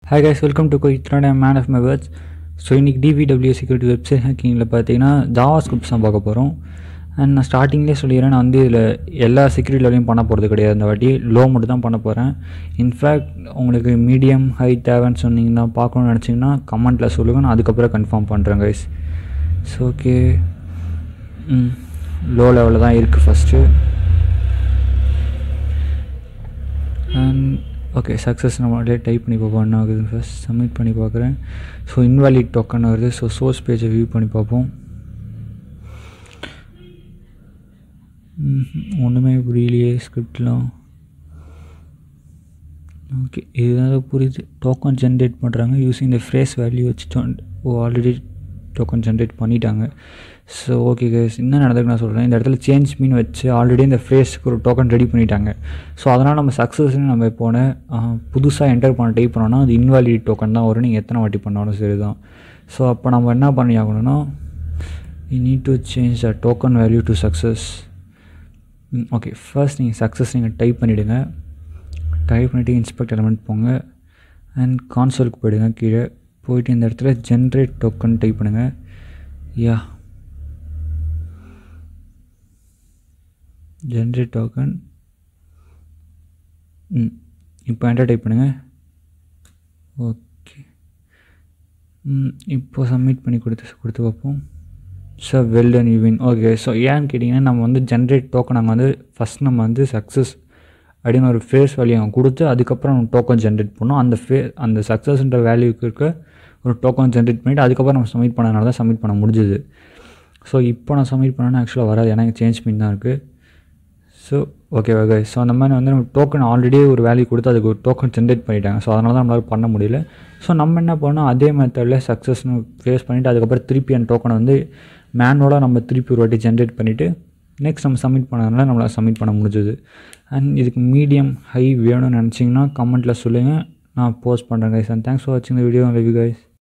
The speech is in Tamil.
ஹாய் கைஸ் வெல்கம் டு கோயித்ராட் man of my words so இன்றைக்கி டிவிடபிள்யூ செக்யூரிட்டி வெப்சைட் ஹேக்கிங்கில் பார்த்தீங்கன்னா ஜாவா ஸ்கிரிப்ட்ஸ் தான் பார்க்க போகிறோம் அண்ட் நான் ஸ்டார்டிங்லேயே சொல்லிடுறேன் நான் வந்து இதில் எல்லா செக்யூரிட்டி லெவலையும் பண்ண போகிறது கிடையாது இந்த வாட்டி லோ மட்டும் தான் பண்ண போகிறேன் இன்ஃபேக்ட் உங்களுக்கு மீடியம் ஹை தேவைன்னு சொன்னீங்கன்னா பார்க்கணும்னு நினச்சிங்கன்னா கமெண்ட்டில் சொல்லுங்கள் நான் அதுக்கப்புறம் கன்ஃபார்ம் பண்ணுறேன் கைஸ் ஸோ ஓகே ம் லோ லெவலில் தான் இருக்குது ஃபஸ்ட்டு அண்ட் ஓகே சக்ஸஸ் நம்ம அப்படியே டைப் பண்ணி பார்ப்போம் என்ன ஆகுது ஃபஸ்ட் சப்மிட் பண்ணி பார்க்குறேன் ஸோ இன்வாலிட் டோக்கன் வருது ஸோ சோர்ஸ் பேஜை வியூ பண்ணி பார்ப்போம் ஒன்றுமே புரியலையே ஸ்கிரிப்ட்லாம் ஓகே இதுதான் புரியுது டோக்கன் ஜென்ரேட் பண்ணுறாங்க யூஸிங் இந்த ஃப்ரேஸ் வேல்யூ வச்சு ஓ ஆல்ரெடி டோக்கன் ஜென்ரேட் பண்ணிட்டாங்க ஸோ ஓகே கேஸ் என்ன நடந்ததுக்கு நான் சொல்கிறேன் இந்த இடத்துல சேஞ்ச் மீன் வச்சு ஆல்ரெடி இந்த ஃபேஸ்க்கு ஒரு டோக்கன் ரெடி பண்ணிட்டாங்க ஸோ அதனால் நம்ம சக்ஸஸ்னு நம்ம போன புதுசாக என்டர் பண்ண டைப் பண்ணோன்னா அது இன்வாலிட் டோக்கன் தான் வரும் நீங்கள் எத்தனை வாட்டி பண்ணாலும் சரி தான் ஸோ அப்போ நம்ம என்ன பண்ணி ஆகணும்னா you need to change the token value to success okay first நீங்கள் சக்ஸஸ் நீங்கள் டைப் பண்ணிவிடுங்க டைப் பண்ணிவிட்டு இன்ஸ்பெக்ட் எலமெண்ட் போங்க அண்ட் கான்சோலுக்கு போயிடுங்க கீழே போயிட்டு இந்த இடத்துல ஜென்ரேட் டோக்கன் டைப் பண்ணுங்கள் யா ஜென்ரேட் டோக்கன் ம் இப்போ என்டர் டைப் பண்ணுங்கள் ஓகே ம் இப்போது சப்மிட் பண்ணி கொடுத்து கொடுத்து பார்ப்போம் so well done you win okay so ஏன்னு கேட்டிங்கன்னா நம்ம வந்து ஜென்ரேட் டோக்கன் நாங்கள் வந்து ஃபஸ்ட் நம்ம வந்து சக்ஸஸ் அப்படின்னு ஒரு ஃபேஸ் வேல்யூ அங்கே கொடுத்து அதுக்கப்புறம் நம்ம டோக்கன் ஜென்ரேட் பண்ணோம் அந்த ஃபே அந்த சக்ஸஸ்ன்ற வேல்யூக்கு இருக்க ஒரு டோக்கன் ஜென்ரேட் பண்ணிவிட்டு அதுக்கப்புறம் நம்ம சப்மிட் பண்ணனால தான் சப்மிட் பண்ண முடிஞ்சுது ஸோ இப்போ நான் சப்மிட் பண்ணேன்னா ஆக்சுவலாக வராது ஏன்னா சேஞ்ச் பண்ணி தான் இருக்குது ஸோ ஓகே ஓகே ஸோ அந்த மாதிரி வந்து நம்ம டோக்கன் ஆல்ரெடி ஒரு வேல்யூ கொடுத்து அதுக்கு ஒரு டோக்கன் ஜென்ரேட் பண்ணிட்டாங்க ஸோ அதனால தான் நம்மளால் பண்ண முடியல ஸோ நம்ம என்ன பண்ணோம் அதே மெத்தடில் சக்ஸஸ்னு ஃபேஸ் பண்ணிவிட்டு அதுக்கப்புறம் திருப்பி அந்த டோக்கனை வந்து மேனுவலாக நம்ம திருப்பி ஒரு வாட்டி ஜென்ரேட் பண்ணிவிட்டு நெக்ஸ்ட் நம்ம சப்மிட் பண்ணதுனால நம்மளால் சப்மிட் பண்ண முடிஞ்சது அண்ட் இதுக்கு மீடியம் ஹை வேணும்னு நினச்சிங்கன்னா கமெண்ட்டில் சொல்லுங்கள் நான் போஸ்ட் பண்ணுறேன் கைஸ் அண்ட் தேங்க்ஸ் ஃபார் வாட்சிங் the video love you guys